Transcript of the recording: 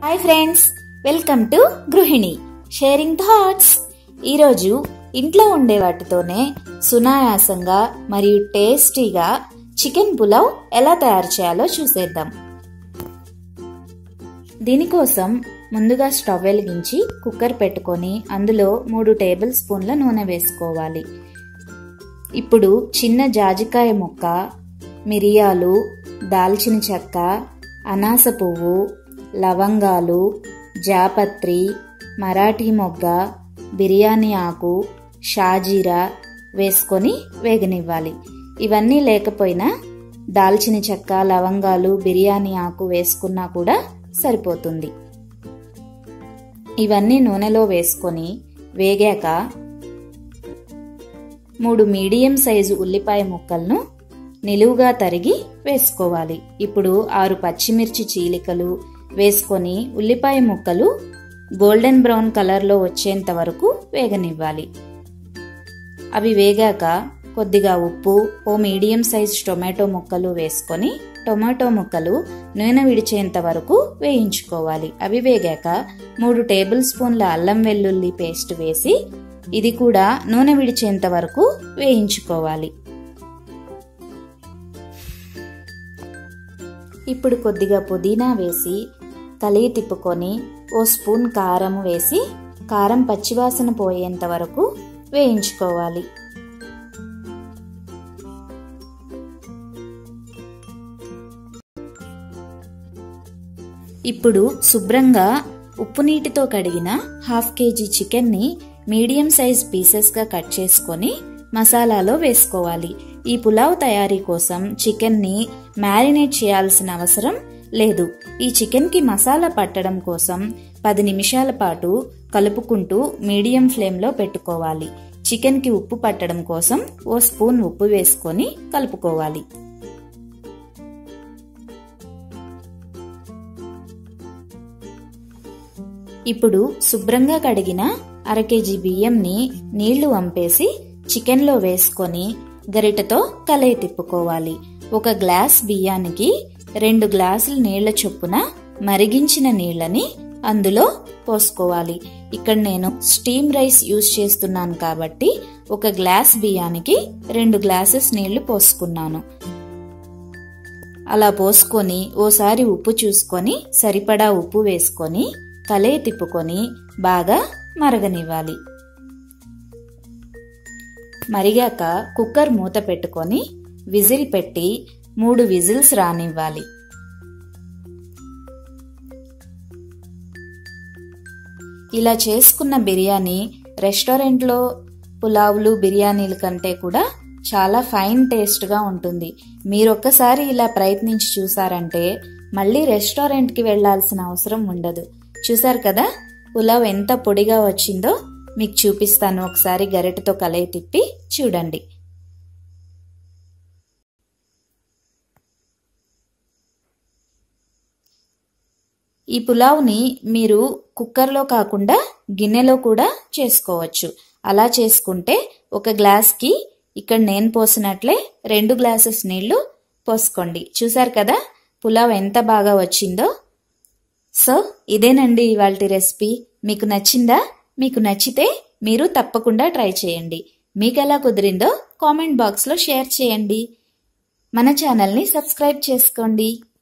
hi friends welcome to Gruhini sharing thoughts ఈరోజు ఇంట్లో ఉండే వాటితోనే సునాయాసంగా మరియు టేస్టీగా చికెన్ పులావ్ ఎలా తయారు చేయాలో చూసేద్దాం దీనికోసం ముందుగా స్టవ్ వెలిగించి కుక్కర్ పెట్టుకొని అందులో మూడు టేబుల్ స్పూన్ల నూనె వేసుకోవాలి ఇప్పుడు చిన్న జాజికాయ ముక్క మిరియాలు దాల్చిన చెక్క అనాస పువ్వు లవంగాలు జాపత్రి మరాఠీ మొగ్గ బిర్యానీ ఆకు షాజీరా వేసుకొని వేగనివ్వాలి ఇవన్నీ లేకపోయినా దాల్చిన చెక్క లవంగాలు బిర్యానీ ఆకు వేసుకున్నా కూడా సరిపోతుంది ఇవన్నీ నూనెలో వేసుకొని వేగాక మూడు మీడియం సైజు ఉల్లిపాయ ముక్కలను నిలువుగా తరిగి వేసుకోవాలి ఇప్పుడు ఆరు పచ్చిమిర్చి చీలికలు వేసుకొని ఉల్లిపాయ ముక్కలు గోల్డెన్ బ్రౌన్ కలర్లో వచ్చేంత వరకు వేగనివ్వాలి అవి వేగాక కొద్దిగా ఉప్పు ఓ మీడియం సైజ్ టొమాటో ముక్కలు వేసుకొని టొమాటో ముక్కలు నూనె విడిచేంత వరకు వేయించుకోవాలి అవి వేగాక మూడు టేబుల్ స్పూన్ల అల్లం వెల్లుల్లి పేస్ట్ వేసి ఇది కూడా నూనె విడిచేంత వరకు వేయించుకోవాలి ఇప్పుడు కొద్దిగా పుదీనా వేసి కలిగి తిప్పుకొని ఓ స్పూన్ కారం వేసి కారం పచ్చివాసన పోయేంత వరకు వేయించుకోవాలి ఇప్పుడు శుభ్రంగా ఉప్పు నీటితో కడిగిన హాఫ్ కేజీ చికెన్ని మీడియం సైజ్ పీసెస్గా కట్ చేసుకొని మసాలాలో వేసుకోవాలి ఈ పులావ్ తయారీ కోసం చికెన్ని మ్యారినేట్ చేయాల్సిన అవసరం లేదు ఈ చికెన్కి మసాలా పట్టడం కోసం పది నిమిషాల పాటు కలుపుకుంటూ మీడియం ఫ్లేమ్లో పెట్టుకోవాలి చికెన్కి ఉప్పు పట్టడం కోసం ఓ స్పూన్ ఉప్పు వేసుకొని కలుపుకోవాలి ఇప్పుడు శుభ్రంగా కడిగిన అర కేజీ బియ్యంని నీళ్లు వంపేసి చికెన్లో వేసుకొని గరిటతో కలయి తిప్పుకోవాలి ఒక గ్లాస్ బియ్యానికి రెండు గ్లాసుల నీళ్ల చొప్పున మరిగించిన నీళ్లని అందులో పోసుకోవాలి ఇక్కడ నేను స్టీమ్ రైస్ యూజ్ చేస్తున్నాను కాబట్టి ఒక గ్లాస్ బియ్యానికి రెండు గ్లాసెస్ నీళ్లు పోసుకున్నాను అలా పోసుకొని ఓసారి ఉప్పు చూసుకొని సరిపడా ఉప్పు వేసుకొని కలయి తిప్పుకొని బాగా మరగనివ్వాలి మరిగాక కుక్కర్ మూత పెట్టుకొని విజిల్ పెట్టి మూడు విజిల్స్ రానివ్వాలి ఇలా చేసుకున్న బిర్యానీ రెస్టారెంట్లో పులావులు బిర్యానీల కంటే కూడా చాలా ఫైన్ టేస్ట్గా ఉంటుంది మీరు ఒక్కసారి ఇలా ప్రయత్నించి చూసారంటే మళ్ళీ రెస్టారెంట్కి వెళ్లాల్సిన అవసరం ఉండదు చూసారు కదా పులావ్ ఎంత పొడిగా వచ్చిందో మీకు చూపిస్తాను ఒకసారి గరిటతో కలయి తిప్పి చూడండి ఈ పులావ్ని మీరు కుక్కర్లో కాకుండా గిన్నెలో కూడా చేసుకోవచ్చు అలా చేసుకుంటే ఒక గ్లాస్కి ఇక్కడ నేను పోసినట్లే రెండు గ్లాసెస్ నీళ్లు పోసుకోండి చూసారు కదా పులావ్ ఎంత బాగా వచ్చిందో సో ఇదేనండి ఇవాళ రెసిపీ మీకు నచ్చిందా మీకు నచ్చితే మీరు తప్పకుండా ట్రై చేయండి మీకు ఎలా కుదిరిందో కామెంట్ బాక్స్లో షేర్ చేయండి మన ఛానల్ని సబ్స్క్రైబ్ చేసుకోండి